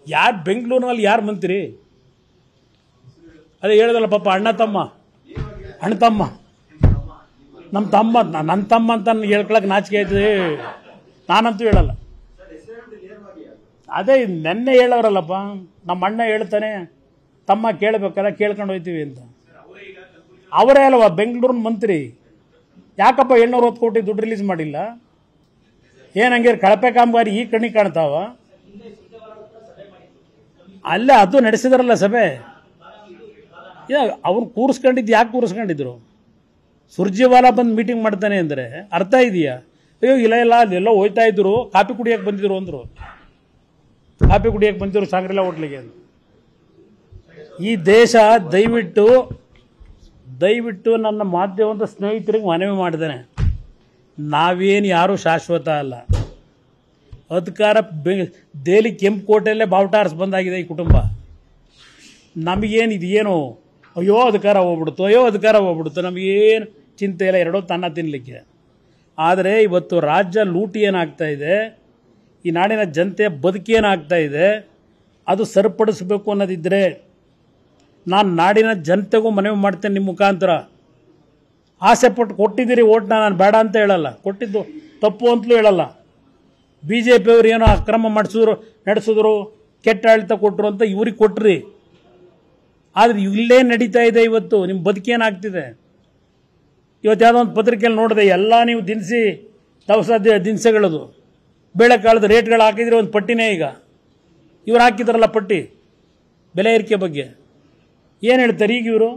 ಯಾರು ಬೆಂಗಳೂರಿನಲ್ಲಿ ಯಾರು ಮಂತ್ರಿ ಅದೇ ಹೇಳ್ದಲ್ಲ ಪಾಪ ಅಣ್ಣ ತಮ್ಮ ಅಣ್ಣ ತಮ್ಮ ನಮ್ಮ ತಮ್ಮ ನನ್ನ ತಮ್ಮ ಅಂತ ನನ್ಗೆ ಹೇಳ್ಕೊಳಕ್ ನಾಚಿಕೆ ಆಯ್ತದೆ ನಾನಂತೂ ಹೇಳಲ್ಲ ಅದೇ ನೆನ್ನೆ ಹೇಳೋರಲ್ಲಪ್ಪ ನಮ್ಮ ಅಣ್ಣ ಹೇಳ್ತಾನೆ ತಮ್ಮ ಕೇಳಬೇಕಲ್ಲ ಕೇಳ್ಕೊಂಡು ಹೋಯ್ತೀವಿ ಅಂತ ಅವರೇ ಅಲ್ವಾ ಬೆಂಗಳೂರಿನ ಮಂತ್ರಿ ಯಾಕಪ್ಪ ಏಳ್ನೂರ ಹೊತ್ತು ಕೋಟಿ ದುಡ್ಡು ರಿಲೀಸ್ ಮಾಡಿಲ್ಲ ಏನ್ ಹಂಗೆ ಕಳಪೆ ಕಾಮಗಾರಿ ಈ ಕಣ್ಣಿಗೆ ಕಾಣ್ತಾವ ಅಲ್ಲೇ ಅದು ನಡೆಸಿದಾರಲ್ಲ ಸಭೆ ಅವ್ರು ಕೂರಿಸ್ಕೊಂಡಿದ್ದು ಯಾಕೆ ಕೂರಿಸ್ಕೊಂಡಿದ್ರು ಸುರ್ಜೇವಾಲ ಬಂದು ಮೀಟಿಂಗ್ ಮಾಡ್ತಾನೆ ಅಂದರೆ ಅರ್ಥ ಇದೆಯಾ ಅಯ್ಯೋ ಇಲ್ಲ ಇಲ್ಲ ಅಲ್ಲೆಲ್ಲೋ ಹೋಯ್ತಾ ಇದ್ರು ಕಾಫಿ ಕುಡಿಯಕ್ಕೆ ಬಂದಿದ್ರು ಅಂದರು ಕಾಫಿ ಕುಡಿಯಕ್ಕೆ ಬಂದಿದ್ರು ಸಾಂಗ್ರಿಲಾ ಹೋಟ್ಲಿಗೆ ಅಂತ ಈ ದೇಶ ದಯವಿಟ್ಟು ದಯವಿಟ್ಟು ನನ್ನ ಮಾಧ್ಯಮದ ಸ್ನೇಹಿತರಿಗೆ ಮನವಿ ಮಾಡಿದ್ದೇನೆ ನಾವೇನು ಯಾರೂ ಶಾಶ್ವತ ಅಲ್ಲ ಅಧಿಕಾರ ಬೆ ದೆಹಲಿ ಕೆಂಪುಕೋಟೆಯಲ್ಲೇ ಬಾವುಟಾರ್ಸ್ ಬಂದಾಗಿದೆ ಈ ಕುಟುಂಬ ನಮಗೇನು ಇದೇನು ಅಯ್ಯೋ ಅಧಿಕಾರ ಹೋಗ್ಬಿಡ್ತು ಅಯ್ಯೋ ಅಧಿಕಾರ ಹೋಗ್ಬಿಡ್ತು ನಮಗೇನು ಚಿಂತೆ ಇಲ್ಲ ಎರಡೋ ತನ್ನ ತಿನ್ನಲಿಕ್ಕೆ ಆದರೆ ಇವತ್ತು ರಾಜ್ಯ ಲೂಟಿ ಏನಾಗ್ತಾ ಇದೆ ಈ ನಾಡಿನ ಜನತೆಯ ಬದುಕೇನಾಗ್ತಾ ಇದೆ ಅದು ಸರಿಪಡಿಸಬೇಕು ಅನ್ನೋದಿದ್ದರೆ ನಾನು ನಾಡಿನ ಜನತೆಗೂ ಮನವಿ ಮಾಡ್ತೇನೆ ನಿಮ್ಮ ಮುಖಾಂತರ ಆಸೆ ಪಟ್ಟು ಕೊಟ್ಟಿದ್ದೀರಿ ಓಟ್ನ ನಾನು ಬೇಡ ಅಂತ ಹೇಳಲ್ಲ ಕೊಟ್ಟಿದ್ದು ತಪ್ಪು ಅಂತಲೂ ಹೇಳಲ್ಲ ಬಿ ಜೆ ಪಿಯವರು ಏನೋ ಅಕ್ರಮ ಮಾಡಿಸಿದ್ರು ನಡೆಸಿದ್ರು ಕೆಟ್ಟ ಆಡಳಿತ ಕೊಟ್ಟರು ಅಂತ ಇವ್ರಿಗೆ ಕೊಟ್ರಿ ಆದರೆ ಇಲ್ಲೇ ನಡೀತಾ ಇದೆ ಇವತ್ತು ನಿಮ್ಮ ಬದುಕೇನಾಗ್ತಿದೆ ಇವತ್ತು ಯಾವುದೋ ಒಂದು ಪತ್ರಿಕೆಯಲ್ಲಿ ನೋಡಿದೆ ಎಲ್ಲ ನೀವು ದಿನಸಿ ದವಸ ದಿ- ದಿನಸಿಗಳದು ಬೇಳೆಕಾಳದ ರೇಟ್ಗಳು ಹಾಕಿದ್ರೆ ಒಂದು ಪಟ್ಟಿನೇ ಈಗ ಇವ್ರು ಹಾಕಿದಾರಲ್ಲ ಪಟ್ಟಿ ಬೆಲೆ ಏರಿಕೆ ಬಗ್ಗೆ ಏನು ಹೇಳ್ತಾರೆ ಈಗ ಇವರು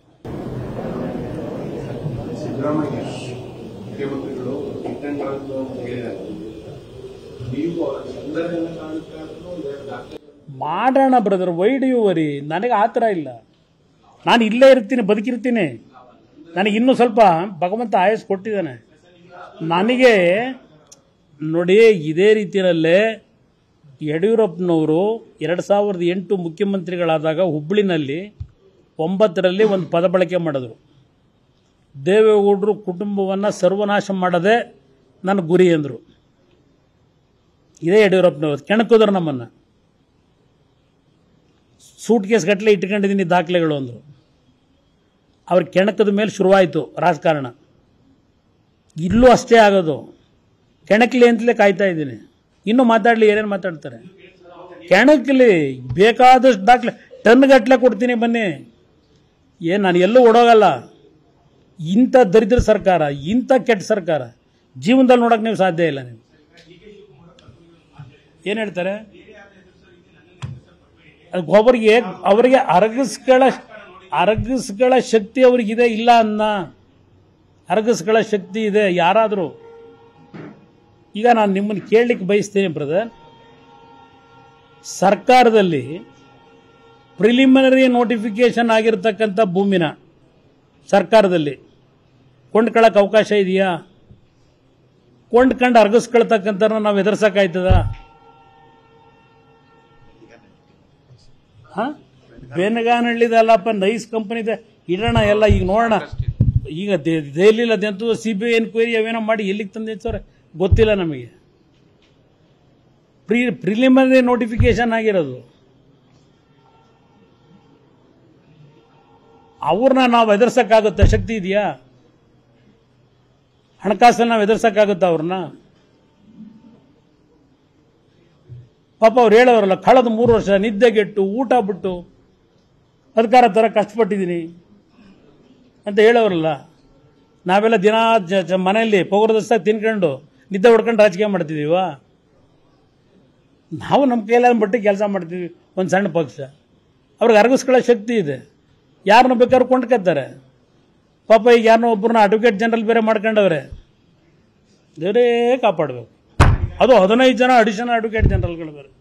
ಸಿದ್ದರಾಮಯ್ಯ ಮುಖ್ಯಮಂತ್ರಿಗಳು ಕಿತ್ತಂಗಳನ್ನು ಹೇಳಿದ್ದಾರೆ ನೀವು ಅವರ ಸಂದರ್ಭ ಕಾರಣಕ್ಕಾದ್ರೂ ಎರಡು ದಾಖಲೆ ಮಾಡೋಣ ಬ್ರದರ್ ವೈಡ್ ಯು ವರಿ ನನಗೆ ಆ ಥರ ಇಲ್ಲ ನಾನು ಇಲ್ಲೇ ಇರ್ತೀನಿ ಬದುಕಿರ್ತೀನಿ ನನಗೆ ಇನ್ನೂ ಸ್ವಲ್ಪ ಭಗವಂತ ಆಯಸ್ ಕೊಟ್ಟಿದ್ದಾನೆ ನನಗೆ ನೋಡಿ ಇದೇ ರೀತಿಯಲ್ಲೇ ಯಡಿಯೂರಪ್ಪನವರು ಎರಡು ಸಾವಿರದ ಎಂಟು ಮುಖ್ಯಮಂತ್ರಿಗಳಾದಾಗ ಹುಬ್ಬಳ್ಳಿನಲ್ಲಿ ಒಂಬತ್ತರಲ್ಲಿ ಒಂದು ಪದ ಬಳಕೆ ಮಾಡಿದ್ರು ದೇವೇಗೌಡರು ಕುಟುಂಬವನ್ನು ಸರ್ವನಾಶ ಮಾಡದೆ ನನ್ನ ಗುರಿ ಅಂದರು ಇದೇ ಯಡಿಯೂರಪ್ಪನವರು ಕೆಣಕಿದ್ರು ನಮ್ಮನ್ನು ಸೂಟ್ ಕೇಸ್ ಗಟ್ಟಲೆ ಇಟ್ಕೊಂಡಿದ್ದೀನಿ ದಾಖಲೆಗಳು ಅಂದರು ಅವ್ರ ಕೆಣಕದ ಮೇಲೆ ಶುರುವಾಯಿತು ರಾಜಕಾರಣ ಇಲ್ಲೂ ಅಷ್ಟೇ ಆಗೋದು ಕೆಣಕಲಿ ಅಂತಲೇ ಕಾಯ್ತಾ ಇದ್ದೀನಿ ಇನ್ನೂ ಮಾತಾಡಲಿ ಏನೇನು ಮಾತಾಡ್ತಾರೆ ಕೆಣಕಲಿ ಬೇಕಾದಷ್ಟು ದಾಖಲೆ ಟನ್ ಗಟ್ಟಲೆ ಕೊಡ್ತೀನಿ ಬನ್ನಿ ಏನು ನಾನು ಎಲ್ಲೂ ಓಡೋಗಲ್ಲ ಇಂಥ ದರಿದ್ರ ಸರ್ಕಾರ ಇಂಥ ಕೆಟ್ಟ ಸರ್ಕಾರ ಜೀವನದಲ್ಲಿ ನೋಡೋಕೆ ನೀವು ಸಾಧ್ಯ ಇಲ್ಲ ನೀವು ಏನು ಹೇಳ್ತಾರೆ ಅದು ಒಬ್ಬರಿಗೆ ಅವರಿಗೆ ಅರಗಿಸ್ಗಳ ಅರಗಿಸ್ಗಳ ಶಕ್ತಿ ಅವ್ರಿಗಿದೆ ಇಲ್ಲ ಅನ್ನ ಅರಗಿಸ್ಗಳ ಶಕ್ತಿ ಇದೆ ಯಾರಾದರೂ ಈಗ ನಾನು ನಿಮ್ಮನ್ನು ಕೇಳಲಿಕ್ಕೆ ಬಯಸ್ತೀನಿ ಬ್ರದರ್ ಸರ್ಕಾರದಲ್ಲಿ ಪ್ರಿಲಿಮಿನರಿ ನೋಟಿಫಿಕೇಶನ್ ಆಗಿರ್ತಕ್ಕಂಥ ಭೂಮಿನ ಸರ್ಕಾರದಲ್ಲಿ ಕೊಂಡ್ಕೊಳ್ಳೋಕೆ ಅವಕಾಶ ಇದೆಯಾ ಕೊಂಡ್ಕೊಂಡು ಅರ್ಗಿಸ್ಕೊಳ್ತಕ್ಕಂಥ ನಾವು ಎದುರ್ಸಕ್ಕಾಯ್ತದ ಹಾ ಬೆನಗಾನಹಳ್ಳಿದಲ್ಲಪ್ಪ ನೈಸ್ ಕಂಪನಿದೆ ಇಡೋಣ ಎಲ್ಲ ಈಗ ನೋಡೋಣ ಈಗ ದೆ- ದೆಹಲಿಲಿ ಅದೆಂತೂ ಸಿ ಬಿ ಐ ಎನ್ಕ್ವೈರಿ ಅವೇನೋ ಮಾಡಿ ಎಲ್ಲಿಗೆ ತಂದು ಹೆಚ್ಚವ್ರೆ ಗೊತ್ತಿಲ್ಲ ನಮಗೆ ಪ್ರಿ ಪ್ರಿಲಿಮಿನರಿ ನೋಟಿಫಿಕೇಶನ್ ಆಗಿರೋದು ಅವ್ರನ್ನ ನಾವು ಎದುರ್ಸಕ್ಕಾಗುತ್ತೆ ಶಕ್ತಿ ಇದೆಯಾ ಹಣಕಾಸಲ್ಲಿ ನಾವು ಎದುರ್ಸಕ್ಕಾಗುತ್ತಾ ಅವ್ರನ್ನ ಪಾಪ ಅವ್ರು ಹೇಳೋರಲ್ಲ ಕಳೆದ ಮೂರು ವರ್ಷ ನಿದ್ದೆಗೆಟ್ಟು ಊಟ ಬಿಟ್ಟು ಅಧಿಕಾರ ಥರ ಕಷ್ಟಪಟ್ಟಿದ್ದೀನಿ ಅಂತ ಹೇಳೋರಲ್ಲ ನಾವೆಲ್ಲ ದಿನ ಜ- ಜ- ಮನೆಯಲ್ಲಿ ಪೌರದಸ್ತಾಗ ತಿನ್ಕೊಂಡು ನಿದ್ದೆ ಹೊಡ್ಕೊಂಡು ರಾಜಕೀಯ ಮಾಡ್ತಿದ್ದೀವ ನಾವು ನಮ್ಮ ಕೈಲಾದ ಮಟ್ಟಿಗೆ ಕೆಲಸ ಮಾಡ್ತೀವಿ ಒಂದು ಸಣ್ಣ ಪಕ್ಷ ಅವ್ರಿಗೆ ಅರಗಿಸ್ಕೊಳ್ಳೋ ಶಕ್ತಿ ಇದೆ ಯಾರನ್ನ ಬೇಕಾದ್ರೂ ಕೊಂಡ್ಕೊತಾರೆ ಪಾಪ ಈಗ ಯಾರನ್ನೋ ಒಬ್ಬರನ್ನ ಅಡ್ವೊಕೇಟ್ ಜನರಲ್ ಬೇರೆ ಮಾಡ್ಕೊಂಡವ್ರೆ ದೇವರೇ ಕಾಪಾಡಬೇಕು ಅದು ಹದಿನೈದು ಜನ ಅಡಿಷನಲ್ ಅಡ್ವೊಕೇಟ್ ಜನರಲ್ಗಳು ಬೇರೆ